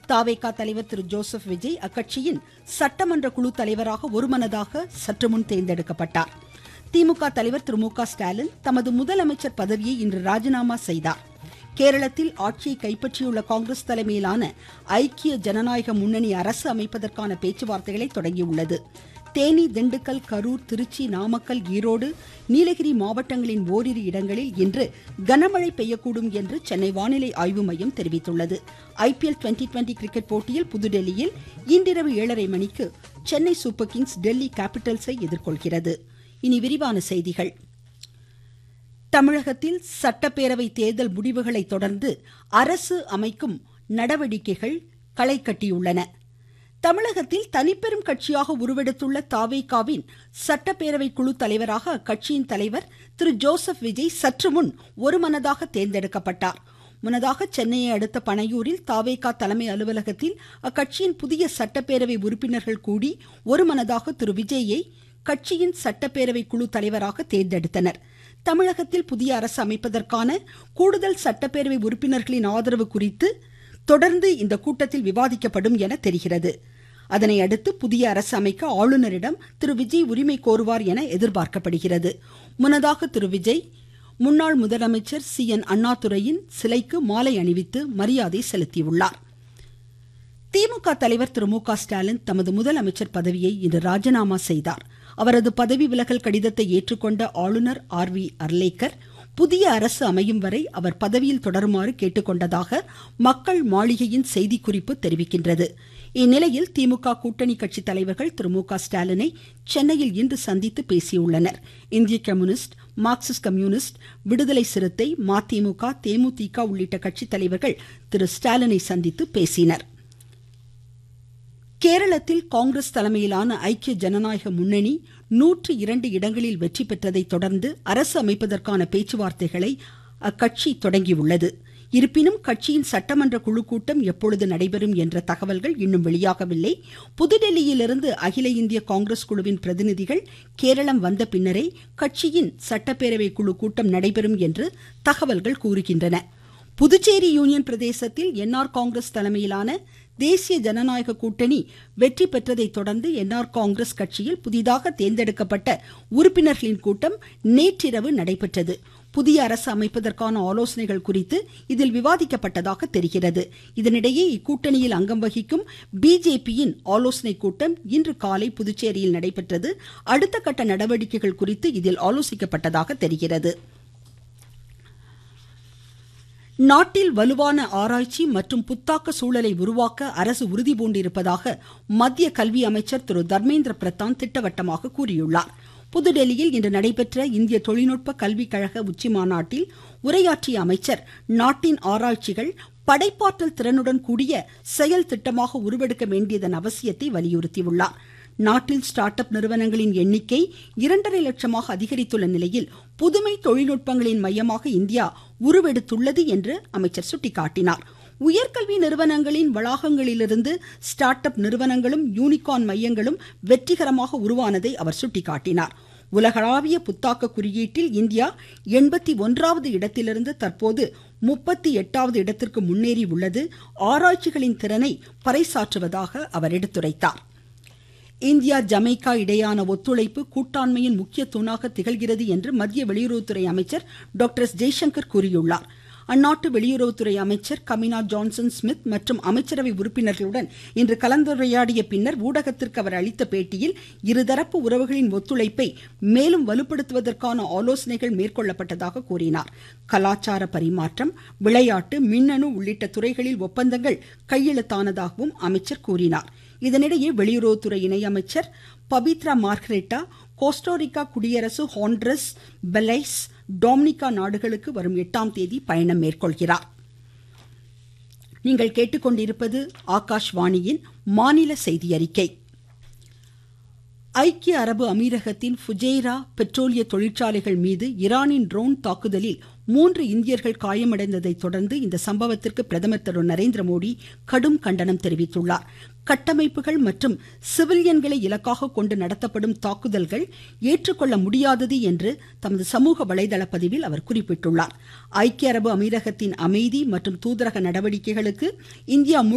தாவேகா தலைவர் திரு ஜோசப் விஜய் அக்கட்சியின் சட்டமன்ற குழு தலைவராக ஒருமனதாக சற்று முன் தேர்ந்தெடுக்கப்பட்டார் திமுக தலைவர் திரு மு க ஸ்டாலின் தமது முதலமைச்சர் பதவியை இன்று ராஜினாமா செய்தார் கேரளத்தில் ஆட்சியை கைப்பற்றியுள்ள காங்கிரஸ் தலைமையிலான ஐக்கிய ஜனநாயக முன்னணி அரசு அமைப்பதற்கான பேச்சுவார்த்தைகளை தொடங்கியுள்ளது தேனி திண்டுக்கல் கரூர் திருச்சி நாமக்கல் ஈரோடு நீலகிரி மாவட்டங்களின் ஓரிரு இடங்களில் இன்று கனமழை பெய்யக்கூடும் என்று சென்னை வானிலை ஆய்வு மையம் தெரிவித்துள்ளது ஐபிஎல் டுவெண்டி டுவெண்டி கிரிக்கெட் போட்டியில் புதுடெல்லியில் இன்றிரவு ஏழரை மணிக்கு சென்னை சூப்பர் கிங்ஸ் டெல்லி கேபிட்டல்ஸை எதிர்கொள்கிறது இனி விரிவான செய்திகள் தமிழகத்தில் சட்டப்பேரவை தேர்தல் முடிவுகளை தொடர்ந்து அரசு அமைக்கும் நடவடிக்கைகள் களை கட்டியுள்ளன தமிழகத்தில் தனிப்பெரும் கட்சியாக உருவெடுத்துள்ள தாவேகாவின் சட்டப்பேரவை குழு தலைவராக அக்கட்சியின் தலைவர் திரு ஜோசப் விஜய் சற்று முன் ஒருமனதாக தேர்ந்தெடுக்கப்பட்டார் முன்னதாக சென்னையை அடுத்த பனையூரில் தாவேகா தலைமை அலுவலகத்தில் அக்கட்சியின் புதிய சட்டப்பேரவை உறுப்பினர்கள் கூடி ஒருமனதாக திரு விஜயை கட்சியின் சட்டப்பேரவை குழு தலைவராக தேர்ந்தெடுத்தனர் தமிழகத்தில் புதிய அரசு அமைப்பதற்கான கூடுதல் சட்டப்பேரவை உறுப்பினர்களின் ஆதரவு குறித்து தொடர்ந்து இந்த கூட்டத்தில் விவாதிக்கப்படும் என தெரிகிறது அதனை அடுத்து புதிய அரசு அமைக்க ஆளுநரிடம் திரு விஜய் உரிமை கோருவார் என எதிர்பார்க்கப்படுகிறது முன்னதாக திரு விஜய் முன்னாள் முதலமைச்சர் சி என் அண்ணாதுரையின் சிலைக்கு மாலை அணிவித்து மரியாதை செலுத்தியுள்ளார் திமுக தலைவர் திரு மு க ஸ்டாலின் தமது முதலமைச்சர் பதவியை இன்று ராஜினாமா செய்தார் அவரது பதவி விலகல் கடிதத்தை ஏற்றுக்கொண்ட ஆளுநர் ஆர் வி அர்லேக்கர் புதிய அரசு அமையும் வரை அவர் பதவியில் தொடருமாறு கேட்டுக்கொண்டதாக மக்கள் மாளிகையின் செய்திக்குறிப்பு தெரிவிக்கின்றது இந்நிலையில் திமுக கூட்டணி கட்சி தலைவர்கள் திரு மு க ஸ்டாலினை சென்னையில் இன்று சந்தித்து பேசியுள்ளனர் இந்திய கம்யூனிஸ்ட் மார்க்சிஸ்ட் கம்யூனிஸ்ட் விடுதலை சிறுத்தை மதிமுக தேமுதிக உள்ளிட்ட கட்சி தலைவர்கள் திரு ஸ்டாலினை சந்தித்து பேசினர் கேரளத்தில் காங்கிரஸ் தலைமையிலான ஐக்கிய ஜனநாயக முன்னணி நூற்று இரண்டு இடங்களில் வெற்றி பெற்றதை தொடர்ந்து அரசு அமைப்பதற்கான பேச்சுவார்த்தைகளை அக்கட்சி தொடங்கியுள்ளது இருப்பினும் கட்சியின் சட்டமன்ற குழு கூட்டம் எப்பொழுது நடைபெறும் என்ற தகவல்கள் இன்னும் வெளியாகவில்லை புதுடெல்லியிலிருந்து அகில இந்திய காங்கிரஸ் குழுவின் பிரதிநிதிகள் கேரளம் வந்த பின்னரே கட்சியின் சட்டப்பேரவை குழு கூட்டம் நடைபெறும் என்று தகவல்கள் கூறுகின்றன புதுச்சேரி யூனியன் பிரதேசத்தில் என்ஆர் காங்கிரஸ் தலைமையிலான தேசிய ஜனநாயக கூட்டணி வெற்றி பெற்றதை தொடர்ந்து என்ஆர் காங்கிரஸ் கட்சியில் புதிதாக தேர்ந்தெடுக்கப்பட்ட உறுப்பினர்களின் கூட்டம் நேற்றிரவு நடைபெற்றது புதிய அரசு அமைப்பதற்கான ஆலோசனைகள் குறித்து இதில் விவாதிக்கப்பட்டதாக தெரிகிறது இதனிடையே இக்கூட்டணியில் அங்கம் வகிக்கும் பிஜேபியின் ஆலோசனை கூட்டம் இன்று காலை புதுச்சேரியில் நடைபெற்றது அடுத்த கட்ட நடவடிக்கைகள் குறித்து இதில் ஆலோசிக்கப்பட்டதாக தெரிகிறது நாட்டில் வலுவான ஆராய்ச்சி மற்றும் புத்தாக்க சூழலை உருவாக்க அரசு உறுதி பூண்டிருப்பதாக மத்திய கல்வி அமைச்சர் திரு தர்மேந்திர பிரதான் திட்டவட்டமாக கூறியுள்ளார் புதுடெல்லியில் இன்று நடைபெற்ற இந்திய தொழில்நுட்ப கல்விக் கழக உச்சி மாநாட்டில் உரையாற்றிய அமைச்சர் நாட்டின் ஆராய்ச்சிகள் படைப்பாற்றல் திறனுடன் கூடிய செயல் திட்டமாக உருவெடுக்க வேண்டியதன் அவசியத்தை வலியுறுத்தியுள்ளார் நாட்டில் ஸ்டார்ட் அப் நிறுவனங்களின் எண்ணிக்கை இரண்டரை லட்சமாக அதிகரித்துள்ள நிலையில் புதுமை தொழில்நுட்பங்களின் மையமாக இந்தியா உருவெடுத்துள்ளது என்று அமைச்சர் சுட்டிக்காட்டினார் உயர்கல்வி நிறுவனங்களின் வளாகங்களிலிருந்து ஸ்டார்ட் அப் நிறுவனங்களும் யூனிகார்ன் மையங்களும் வெற்றிகரமாக உருவானதை அவர் சுட்டிக்காட்டினார் உலகளாவிய புத்தாக்க குறியீட்டில் இந்தியா எண்பத்தி ஒன்றாவது இடத்திலிருந்து தற்போது முப்பத்தி எட்டாவது இடத்திற்கு முன்னேறி உள்ளது ஆராய்ச்சிகளின் திறனை பறைசாற்றுவதாக அவர் எடுத்துரைத்தார் இந்தியா ஜமைக்கா இடையான ஒத்துழைப்பு கூட்டாண்மையின் முக்கிய தூணாக திகழ்கிறது என்று மத்திய வெளியுறவுத்துறை அமைச்சர் டாக்டர் எஸ் ஜெய்சங்கர் கூறியுள்ளார் அந்நாட்டு வெளியுறவுத்துறை அமைச்சர் கமினா ஜான்சன் ஸ்மித் மற்றும் அமைச்சரவை உறுப்பினர்களுடன் இன்று கலந்துரையாடிய பின்னர் ஊடகத்திற்கு அவர் அளித்த பேட்டியில் இருதரப்பு உறவுகளின் ஒத்துழைப்பை மேலும் வலுப்படுத்துவதற்கான ஆலோசனைகள் மேற்கொள்ளப்பட்டதாக கூறினார் கலாச்சார பரிமாற்றம் விளையாட்டு மின்னணு உள்ளிட்ட துறைகளில் ஒப்பந்தங்கள் கையெழுத்தானதாகவும் அமைச்சர் கூறினார் இதனிடையே வெளியுறவுத்துறை இணையமைச்சர் பபித்ரா மார்கரெட்டா கோஸ்டோரிக்கா குடியரசு ஹாண்ட்ரஸ் பெலைஸ் டொமினிகா நாடுகளுக்கு வரும் எட்டாம் தேதி பயணம் மேற்கொள்கிறார் நீங்கள் கேட்டுக்கொண்டிருப்பது ஆகாஷ்வாணியின் மாநில செய்தி அறிக்கை ஐக்கிய அரபு அமீரகத்தின் ஃபுஜேரா பெட்ரோலிய தொழிற்சாலைகள் மீது ஈரானின் ட்ரோன் தாக்குதலில் மூன்று இந்தியர்கள் காயமடைந்ததை தொடர்ந்து இந்த சம்பவத்திற்கு பிரதமர் திரு நரேந்திர மோடி கடும் கண்டனம் தெரிவித்துள்ளார் கட்டமைப்புகள் மற்றும் சிவிலியன்களை இலக்காக கொண்டு நடத்தப்படும் தாக்குதல்கள் ஏற்றுக்கொள்ள முடியாதது என்று தமது சமூக வலைதள பதிவில் அவர் குறிப்பிட்டுள்ளார் ஐக்கிய அரபு அமீரகத்தின் அமைதி மற்றும் தூதரக நடவடிக்கைகளுக்கு இந்தியா